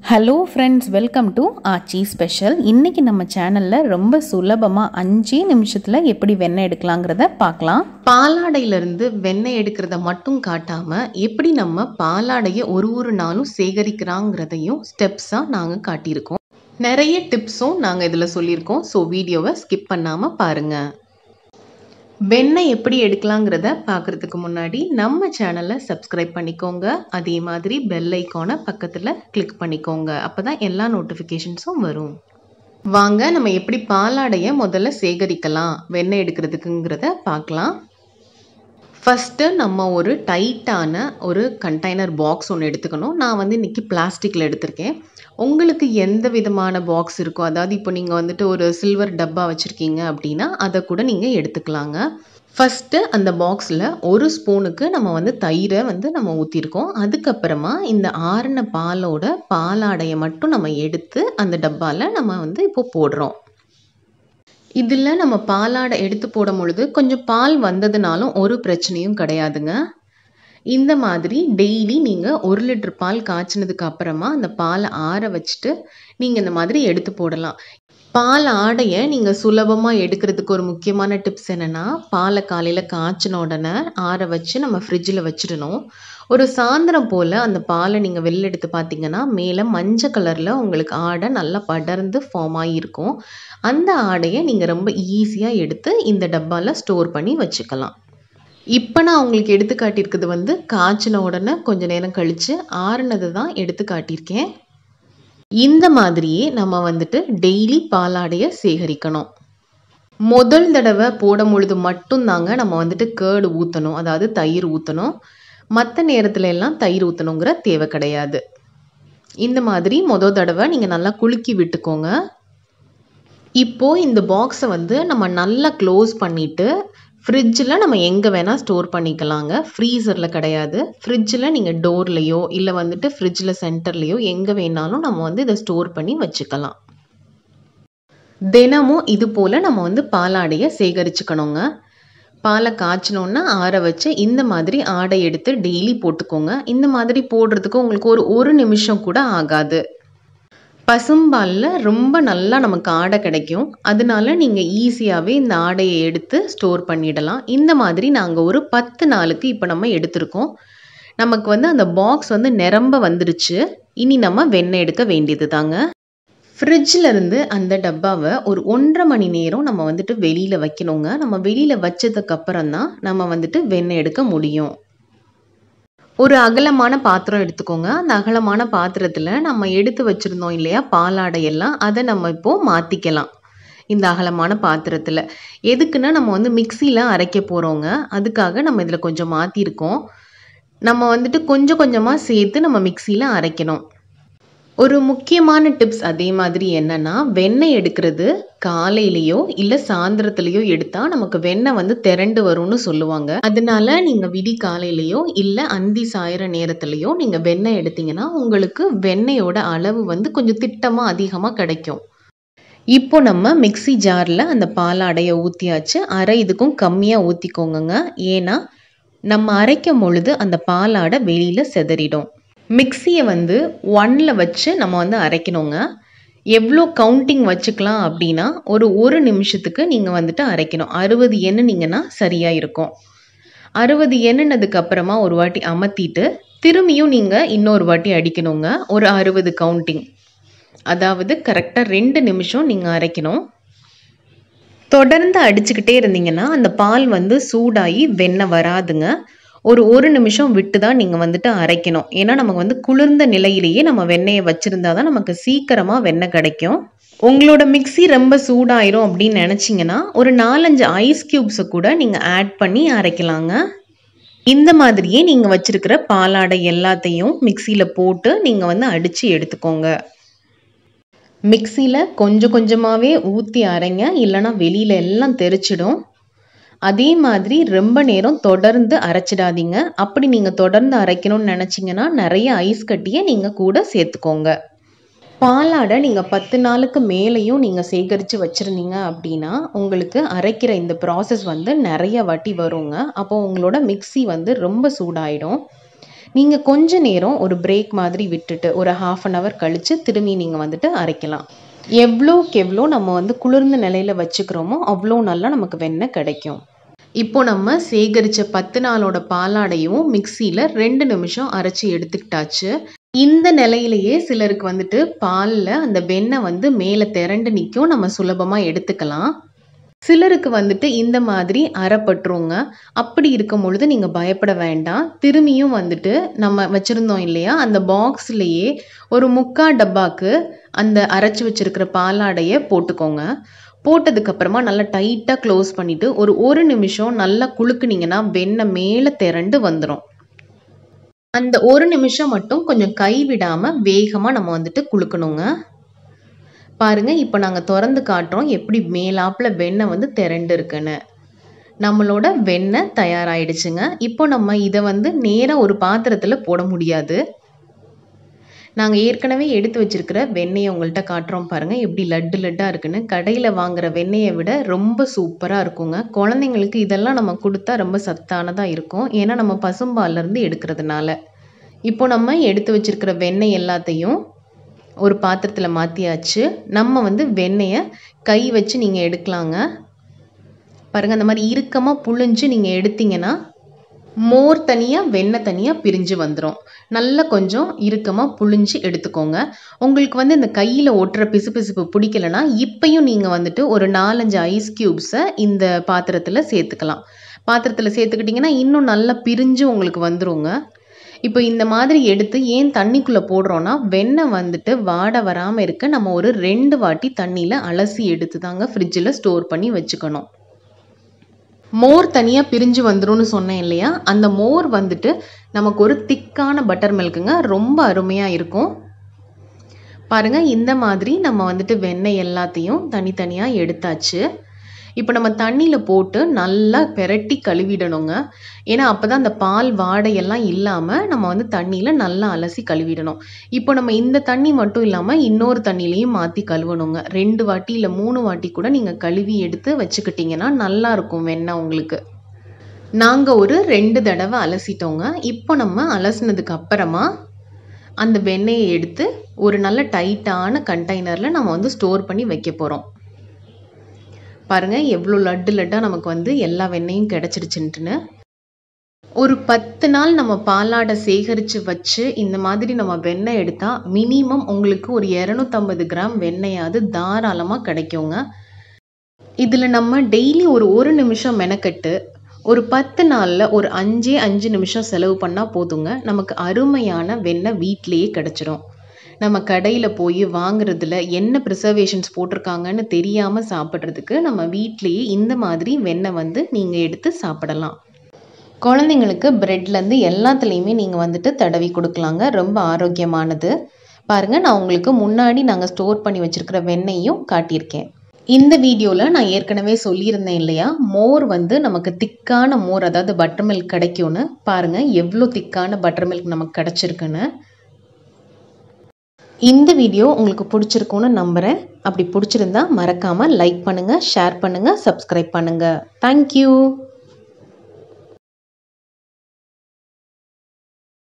hello friends welcome to Aachi special இன்றைக்கி நம்ம சேனலில் ரொம்ப சுலபமாக அஞ்சே நிமிஷத்தில் எப்படி வெண்ணெய் எடுக்கலாங்கிறத பார்க்கலாம் பாலாடையிலிருந்து வெண்ணெய் எடுக்கிறத மட்டும் காட்டாம எப்படி நம்ம பாலாடையை ஒரு ஒரு நாளும் சேகரிக்கிறாங்கிறதையும் ஸ்டெப்ஸாக நாங்கள் காட்டியிருக்கோம் நிறைய டிப்ஸும் நாங்கள் இதில் சொல்லியிருக்கோம் ஸோ வீடியோவை ஸ்கிப் பண்ணாமல் பாருங்கள் வெண்ணெய் எப்படி எடுக்கலாங்கிறத பார்க்குறதுக்கு முன்னாடி நம்ம சேனலை சப்ஸ்கிரைப் பண்ணிக்கோங்க அதே மாதிரி பெல் ஐக்கானை பக்கத்தில் கிளிக் பண்ணிக்கோங்க அப்போ தான் எல்லா நோட்டிஃபிகேஷன்ஸும் வரும் வாங்க நம்ம எப்படி பாலாடையை முதல்ல சேகரிக்கலாம் வெண்ணெய் எடுக்கிறதுக்குங்கிறத பார்க்கலாம் ஃபஸ்ட்டு நம்ம ஒரு டைட்டான ஒரு கண்டெய்னர் பாக்ஸ் ஒன்று எடுத்துக்கணும் நான் வந்து இன்றைக்கி பிளாஸ்டிக்கில் எடுத்திருக்கேன் உங்களுக்கு எந்த விதமான பாக்ஸ் இருக்கோ அதாவது இப்போ நீங்கள் வந்துட்டு ஒரு சில்வர் டப்பா வச்சுருக்கீங்க அப்படின்னா அதை கூட நீங்கள் எடுத்துக்கலாங்க ஃபஸ்ட்டு அந்த பாக்ஸில் ஒரு ஸ்பூனுக்கு நம்ம வந்து தயிரை வந்து நம்ம ஊற்றிருக்கோம் அதுக்கப்புறமா இந்த ஆறின பாலோட பாலாடையை மட்டும் நம்ம எடுத்து அந்த டப்பாவில் நம்ம வந்து இப்போ போடுறோம் இதில் நம்ம பாலாடை எடுத்து போடும் பொழுது கொஞ்சம் பால் வந்ததுனாலும் ஒரு பிரச்சனையும் கிடையாதுங்க இந்த மாதிரி டெய்லி நீங்கள் ஒரு லிட்டர் பால் காய்ச்சினதுக்கு அப்புறமா அந்த பாலை ஆற வச்சுட்டு நீங்கள் இந்த மாதிரி எடுத்து போடலாம் பால் ஆடையை நீங்கள் சுலபமாக எடுக்கிறதுக்கு ஒரு முக்கியமான டிப்ஸ் என்னென்னா பாலை காலையில் காய்ச்சின உடனே ஆற வச்சு நம்ம ஃப்ரிட்ஜில் வச்சிடணும் ஒரு சாயந்தரம் போல் அந்த பாலை நீங்கள் வெளில எடுத்து பார்த்தீங்கன்னா மேலே மஞ்சள் கலரில் உங்களுக்கு ஆடை நல்லா படர்ந்து ஃபார்ம் ஆகியிருக்கும் அந்த ஆடையை நீங்கள் ரொம்ப ஈஸியாக எடுத்து இந்த டப்பாவில் ஸ்டோர் பண்ணி வச்சுக்கலாம் இப்போ நான் உங்களுக்கு எடுத்து காட்டியிருக்கிறது வந்து காய்ச்சின உடனே கொஞ்ச நேரம் கழித்து ஆறுனது தான் எடுத்து காட்டியிருக்கேன் இந்த மாதிரியே நம்ம வந்துட்டு டெய்லி பாலாடையை சேகரிக்கணும் முதல் தடவை போடும் பொழுது மட்டும்தாங்க நம்ம வந்துட்டு கேர்டு ஊற்றணும் அதாவது தயிர் ஊற்றணும் மற்ற நேரத்துல எல்லாம் தயிர் ஊற்றணுங்கிற தேவை கிடையாது இந்த மாதிரி மொதல் தடவை நீங்கள் நல்லா குலுக்கி விட்டுக்கோங்க இப்போது இந்த பாக்ஸை வந்து நம்ம நல்லா க்ளோஸ் பண்ணிவிட்டு ஃப்ரிட்ஜில் நம்ம எங்கே வேணால் ஸ்டோர் பண்ணிக்கலாங்க ஃப்ரீசரில் கிடையாது ஃப்ரிட்ஜில் நீங்கள் டோர்லேயோ இல்லை வந்துட்டு ஃப்ரிட்ஜில் சென்டர்லேயோ எங்கே வேணாலும் நம்ம வந்து இதை ஸ்டோர் பண்ணி வச்சுக்கலாம் தினமும் இது போல் நம்ம வந்து பாலாடையை சேகரிச்சுக்கணுங்க பாலை காய்ச்சினோன்னா ஆற வச்சு இந்த மாதிரி ஆடை எடுத்து டெய்லி போட்டுக்கோங்க இந்த மாதிரி போடுறதுக்கு உங்களுக்கு ஒரு ஒரு நிமிஷம் கூட ஆகாது பசும்பாலில் ரொம்ப நல்லா நமக்கு ஆடை கிடைக்கும் அதனால நீங்கள் ஈஸியாகவே இந்த ஆடையை எடுத்து ஸ்டோர் பண்ணிடலாம் இந்த மாதிரி நாங்கள் ஒரு பத்து நாளுக்கு இப்போ நம்ம எடுத்திருக்கோம் நமக்கு வந்து அந்த பாக்ஸ் வந்து நிரம்ப வந்துருச்சு இனி நம்ம வெண்ணெய் எடுக்க வேண்டியது தாங்க ஃப்ரிட்ஜில் இருந்து அந்த டப்பாவை ஒரு ஒன்றரை மணி நேரம் நம்ம வந்துட்டு வெளியில் வைக்கணுங்க நம்ம வெளியில் வச்சதுக்கு அப்புறம் தான் நம்ம வந்துட்டு வெண்ணெய் எடுக்க முடியும் ஒரு அகலமான பாத்திரம் எடுத்துக்கோங்க அந்த அகலமான பாத்திரத்தில் நம்ம எடுத்து வச்சுருந்தோம் இல்லையா பாலாடையெல்லாம் அதை நம்ம இப்போது மாற்றிக்கலாம் இந்த அகலமான பாத்திரத்தில் எதுக்குன்னா நம்ம வந்து மிக்சியில் அரைக்க போகிறோங்க அதுக்காக நம்ம இதில் கொஞ்சம் மாற்றிருக்கோம் நம்ம வந்துட்டு கொஞ்சம் கொஞ்சமாக சேர்த்து நம்ம மிக்சியில் அரைக்கணும் ஒரு முக்கியமான டிப்ஸ் அதே மாதிரி என்னன்னா வெண்ணெய் எடுக்கிறது காலையிலையோ இல்லை சாயந்தரத்துலையோ எடுத்தா நமக்கு வெண்ணெய் வந்து திரண்டு வரும்னு சொல்லுவாங்க அதனால நீங்க விடி காலையிலையோ இல்லை அந்தி சாயிற நேரத்துலையோ நீங்க வெண்ணெய் எடுத்தீங்கன்னா உங்களுக்கு வெண்ணெயோட அளவு வந்து கொஞ்சம் திட்டமா அதிகமாக கிடைக்கும் இப்போ நம்ம மிக்சி ஜாரில் அந்த பாலாடையை ஊற்றியாச்சு அரை இதுக்கும் கம்மியாக ஊற்றிக்கோங்கங்க ஏன்னா நம்ம அரைக்கும் பொழுது அந்த பாலாடை வெளியில் செதறிடும் மிக்சியை வந்து ஒன்னில் வச்சு நம்ம வந்து அரைக்கணுங்க எவ்வளோ கவுண்டிங் வச்சுக்கலாம் அப்படின்னா ஒரு ஒரு நிமிஷத்துக்கு நீங்கள் வந்துட்டு அரைக்கணும் அறுபது எண்ணுனீங்கன்னா சரியாக இருக்கும் அறுபது எண்ணுனதுக்கு அப்புறமா ஒரு வாட்டி அமர்த்திட்டு திரும்பியும் நீங்கள் இன்னொரு வாட்டி அடிக்கணுங்க ஒரு அறுபது கவுண்டிங் அதாவது கரெக்டாக ரெண்டு நிமிஷம் நீங்கள் அரைக்கணும் தொடர்ந்து அடிச்சுக்கிட்டே இருந்தீங்கன்னா அந்த பால் வந்து சூடாகி வெண்ணெய் வராதுங்க ஒரு ஒரு நிமிஷம் விட்டு தான் நீங்கள் வந்துட்டு அரைக்கணும் ஏன்னா நமக்கு வந்து குளிர்ந்த நிலையிலேயே நம்ம வெண்ணெயை வச்சுருந்தா தான் நமக்கு சீக்கிரமாக வெண்ணெய் கிடைக்கும் உங்களோட மிக்சி ரொம்ப சூடாயிரும் அப்படின்னு நினச்சிங்கன்னா ஒரு நாலஞ்சு ஐஸ் க்யூப்ஸை கூட நீங்கள் ஆட் பண்ணி அரைக்கலாங்க இந்த மாதிரியே நீங்கள் வச்சுருக்கிற பாலாடை எல்லாத்தையும் மிக்சியில் போட்டு நீங்கள் வந்து அடித்து எடுத்துக்கோங்க மிக்சியில் கொஞ்சம் கொஞ்சமாகவே ஊற்றி அரைங்க இல்லைனா வெளியில் எல்லாம் தெரிச்சிடும் அதே மாதிரி ரொம்ப நேரம் தொடர்ந்து அரைச்சிடாதீங்க அப்படி நீங்கள் தொடர்ந்து அரைக்கணும்னு நினச்சிங்கன்னா நிறைய ஐஸ் கட்டியை நீங்கள் கூட சேர்த்துக்கோங்க பாலாடை நீங்கள் பத்து நாளுக்கு மேலேயும் நீங்கள் சேகரித்து வச்சுருந்தீங்க அப்படின்னா உங்களுக்கு அரைக்கிற இந்த ப்ராசஸ் வந்து நிறைய வாட்டி வருங்க அப்போ உங்களோட மிக்சி வந்து ரொம்ப சூடாயிடும் நீங்கள் கொஞ்ச நேரம் ஒரு பிரேக் மாதிரி விட்டுட்டு ஒரு ஹாஃப் அன் ஹவர் கழித்து திரும்பி நீங்கள் வந்துட்டு அரைக்கலாம் எவ்வளோக்கு எவ்வளோ நம்ம வந்து குளிர்ந்த நிலையில் வச்சுக்கிறோமோ அவ்வளோ நல்லா நமக்கு வெண்ணெய் கிடைக்கும் இப்போ நம்ம சேகரித்த பத்து நாளோட பாலாடையும் மிக்சியில் ரெண்டு நிமிஷம் அரைச்சி எடுத்துக்கிட்டாச்சு இந்த நிலையிலேயே சிலருக்கு வந்துட்டு பாலில் அந்த வெண்ணெய் வந்து மேலே திரண்டு நிற்கும் நம்ம சுலபமாக எடுத்துக்கலாம் சிலருக்கு வந்துட்டு இந்த மாதிரி அறப்பட்டுருங்க அப்படி இருக்கும் பொழுது நீங்கள் பயப்பட வேண்டாம் திரும்பியும் வந்துட்டு நம்ம வச்சுருந்தோம் இல்லையா அந்த பாக்ஸ்லேயே ஒரு முக்கா டப்பாக்கு அந்த அரைச்சி வச்சிருக்கிற பாலாடையை போட்டுக்கோங்க போட்டதுக்கப்புறமா நல்லா டைட்டாக க்ளோஸ் பண்ணிவிட்டு ஒரு ஒரு நிமிஷம் நல்லா குலுக்குனீங்கன்னா வெண்ணெய் மேலே திரண்டு வந்துடும் அந்த ஒரு நிமிஷம் மட்டும் கொஞ்சம் கை விடாமல் வேகமாக நம்ம வந்துட்டு குலுக்கணுங்க பாருங்க இப்போ நாங்கள் திறந்து காட்டுறோம் எப்படி மேலாப்பில் வெண்ணெய் வந்து திரண்டு இருக்குன்னு நம்மளோட வெண்ணெய் தயாராகிடுச்சுங்க இப்போ நம்ம இதை வந்து நேராக ஒரு பாத்திரத்தில் போட முடியாது நாங்கள் ஏற்கனவே எடுத்து வச்சிருக்கிற வெண்ணெயை உங்கள்கிட்ட காட்டுறோம் பாருங்கள் எப்படி லட்டு லட்டாக இருக்குன்னு கடையில் வாங்குற வெண்ணெயை விட ரொம்ப சூப்பராக இருக்குங்க குழந்தைங்களுக்கு இதெல்லாம் நம்ம கொடுத்தா ரொம்ப சத்தானதாக இருக்கும் ஏன்னா நம்ம பசும்பால்லேருந்து எடுக்கிறதுனால இப்போ நம்ம எடுத்து வச்சிருக்கிற வெண்ணெய் எல்லாத்தையும் ஒரு பாத்திரத்தில் மாற்றியாச்சு நம்ம வந்து வெண்ணெயை கை வச்சு நீங்கள் எடுக்கலாங்க பாருங்கள் அந்த மாதிரி இறுக்கமாக புழிஞ்சு நீங்கள் எடுத்தீங்கன்னா மோர் தனியாக வெண்ணெய் தனியாக பிரிஞ்சு வந்துடும் நல்லா கொஞ்சம் இறுக்கமாக புழிஞ்சு எடுத்துக்கோங்க உங்களுக்கு வந்து இந்த கையில் ஒட்டுற பிசுபிசுப்பு பிடிக்கலனா இப்பையும் நீங்கள் வந்துட்டு ஒரு நாலஞ்சு ஐஸ் க்யூப்ஸை இந்த பாத்திரத்தில் சேர்த்துக்கலாம் பாத்திரத்தில் சேர்த்துக்கிட்டிங்கன்னா இன்னும் நல்லா பிரிஞ்சு உங்களுக்கு வந்துருங்க இப்போ இந்த மாதிரி எடுத்து ஏன் தண்ணிக்குள்ளே போடுறோன்னா வெண்ணெய் வந்துட்டு வாடை வராமல் இருக்க நம்ம ஒரு ரெண்டு வாட்டி தண்ணியில் அலசி எடுத்து தாங்க ஃப்ரிட்ஜில் ஸ்டோர் பண்ணி வச்சுக்கணும் மோர் தனியாக பிரிஞ்சு வந்துரும்னு சொன்னேன் இல்லையா அந்த மோர் வந்துட்டு நமக்கு ஒரு திக்கான பட்டர் மில்க்குங்க ரொம்ப அருமையாக இருக்கும் பாருங்கள் இந்த மாதிரி நம்ம வந்துட்டு வெண்ணெய் எல்லாத்தையும் தனித்தனியாக எடுத்தாச்சு இப்போ நம்ம தண்ணியில் போட்டு நல்லா பெரட்டி கழுவிடணுங்க ஏன்னா அப்போ தான் அந்த பால் வாடையெல்லாம் இல்லாமல் நம்ம வந்து தண்ணியில் நல்லா அலசி கழுவிடணும் இப்போ நம்ம இந்த தண்ணி மட்டும் இல்லாமல் இன்னொரு தண்ணிலையும் மாற்றி கழுவணுங்க ரெண்டு வாட்டி இல்லை மூணு வாட்டி கூட நீங்கள் கழுவி எடுத்து வச்சுக்கிட்டிங்கன்னா நல்லா இருக்கும் வெண்ணெய் உங்களுக்கு நாங்கள் ஒரு ரெண்டு தடவை அலசிட்டோங்க இப்போ நம்ம அலசினதுக்கு அப்புறமா அந்த வெண்ணெயை எடுத்து ஒரு நல்ல டைட்டான கண்டெய்னரில் நம்ம வந்து ஸ்டோர் பண்ணி வைக்க போகிறோம் பாருங்கள் எவ்வளோ லட்டு லட்டாக நமக்கு வந்து எல்லா வெண்ணெயும் கிடச்சிடுச்சுன்ட்டுன்னு ஒரு பத்து நாள் நம்ம பாலாடை சேகரித்து வச்சு இந்த மாதிரி நம்ம வெண்ணெய் எடுத்தால் மினிமம் உங்களுக்கு ஒரு இரநூத்தம்பது கிராம் வெண்ணெயாவது தாராளமாக கிடைக்குங்க இதில் நம்ம டெய்லி ஒரு ஒரு நிமிஷம் மெனக்கட்டு ஒரு பத்து நாளில் ஒரு அஞ்சே அஞ்சு நிமிஷம் செலவு பண்ணால் போதுங்க நமக்கு அருமையான வெண்ணெய் வீட்டிலேயே கிடச்சிரும் நம்ம கடையில் போய் வாங்குறதுல என்ன ப்ரிசர்வேஷன்ஸ் போட்டிருக்காங்கன்னு தெரியாமல் சாப்பிட்றதுக்கு நம்ம வீட்லேயே இந்த மாதிரி வெண்ணெய் வந்து நீங்கள் எடுத்து சாப்பிடலாம் குழந்தைங்களுக்கு ப்ரெட்லேருந்து எல்லாத்துலேயுமே நீங்கள் வந்துட்டு தடவி கொடுக்கலாங்க ரொம்ப ஆரோக்கியமானது பாருங்கள் நான் உங்களுக்கு முன்னாடி நாங்கள் ஸ்டோர் பண்ணி வச்சுருக்கிற வெண்ணெயும் காட்டியிருக்கேன் இந்த வீடியோவில் நான் ஏற்கனவே சொல்லியிருந்தேன் இல்லையா மோர் வந்து நமக்கு திக்கான மோர் அதாவது பட்டர் மில்க் கிடைக்கும்னு பாருங்கள் எவ்வளோ திக்கான பட்டர் மில்க் நமக்கு கிடச்சிருக்குன்னு இந்த வீடியோ உங்களுக்கு பிடிச்சிருக்கும்னு நம்புகிறேன் அப்படி பிடிச்சிருந்தா மறக்காமல் லைக் பண்ணுங்கள் ஷேர் பண்ணுங்கள் சப்ஸ்கிரைப் பண்ணுங்கள் தேங்க்யூ